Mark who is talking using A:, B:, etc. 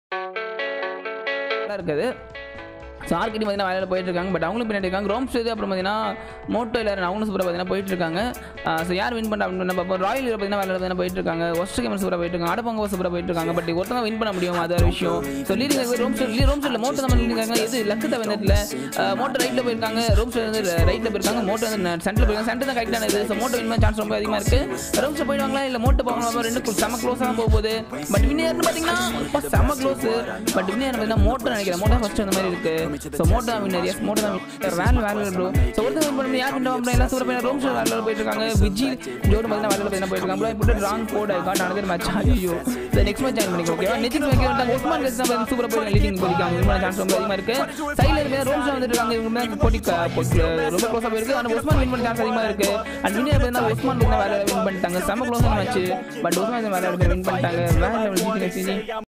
A: நல்லா இருக்குது ஸோ ஆர்கிட்டி பார்த்தீங்கன்னா வேலையில் போயிட்டு இருக்காங்க பட் அவங்களும் பின்னாடி இருக்காங்க ரோம் ஸ்டேது அப்புறம் பார்த்தீங்கன்னா மோட்டோ இல்லை அவங்களும் சூப்பராக பார்த்தீங்கன்னா போயிட்டு இருக்காங்க ஸோ யார் வின் பண்ண அப்படின்னு நம்ம பார்ப்போம் ராயல் பார்த்தீங்கன்னா வேலையில் பார்த்தீங்கன்னா போயிட்டு இருக்காங்க ஒஸ்ட் கேமர் சூப்பராக போயிட்டு இருக்காங்க ஆடப்பங்க சூப்பராக போயிட்டு இருக்காங்க பட் ஒருத்தவங்க வின் பண்ண முடியும் அது ஒரு விஷயம் ஸோ லீடிங் ரோம் ஸ்டேட் ரோம் ஸ்டேட்டில் மோட்டோ தான் லீடிங் இருக்காங்க எது லக்கு தான் வந்துட்டுல மோட்டோ ரைட்டில் போயிருக்காங்க ரோம் ஸ்டேட் வந்து ரைட்டில் போயிருக்காங்க மோட்டோ வந்து சென்டரில் போயிருக்காங்க சென்டர் தான் கரெக்டான இது ஸோ மோட்டோ வின் பண்ண சான்ஸ் ரொம்ப அதிகமாக இருக்குது ரோம் ஸ்டேட் போயிடுவாங்களா இல்லை மோட்டோ போவாங்களா ரெண்டு கு- செம க்ளோஸாக தான் போக போகுது பட் வின்னர் பார்த்தீங்கன்னா அப்பா, செம க்ளோஸ் பட் வின்னர் பார்த்தீங்கன்னா மோட்டோ நினைக்கிறேன் மோட்டோ ஃபர்ஸ்ட் அந்த மாதிரி இருக்கு ஸோ மோட்டோ தான் வின்னர் எஸ் மோட்டோ தான் winner. வேலை வேலை ப்ரோ ஸோ ஒருத்தர் win பண்ணி யார் வின் பண்ண எல்லாம் சூப்பர் பண்ணி ரோம் ஸ்டேட் வேலையில் போயிட்டு இருக்காங்க விஜி ஜோடு பார்த்தீங்கன்னா வேலையில் பார்த்தீங்கன்னா போயிட்டு இருக்காங்க இப்போ wrong code got another match ஐயோ ஸோ நெக்ஸ்ட் மேட்ச் ஜாயின் பண்ணிக்கோ ஓகேவா நெக்ஸ்ட் மேட்ச் வந்து உஸ்மான் கட்சி தான் சூப்பராக போய் லீடிங் போயிருக்காங்க வின் பண்ண சான்ஸ் ரொம்ப அதிகமாக இருக்கு சைடில் இருக்க ரோம் ஸ்டேட் வந்துட்டு இருக்காங்க இவங்க மேலே போட்டி க- போட்டி ரொம்ப க்ளோஸாக போயிருக்கு ஆனால் உஸ்மான் வின் பண்ண சான்ஸ் அதிகமாக இருக்கு அண்ட் வின்னர் பார்த்தீங்கன்னா உஸ்மான் பார்த்தீங்கன்னா வேலையில் வின் பண்ணிட்டாங்க செம க்ளோஸான மேட்ச் பட் உஸ்மான் வேலையில் வின் பண்ணிட்டாங்க வேற லெவல் ஜிடி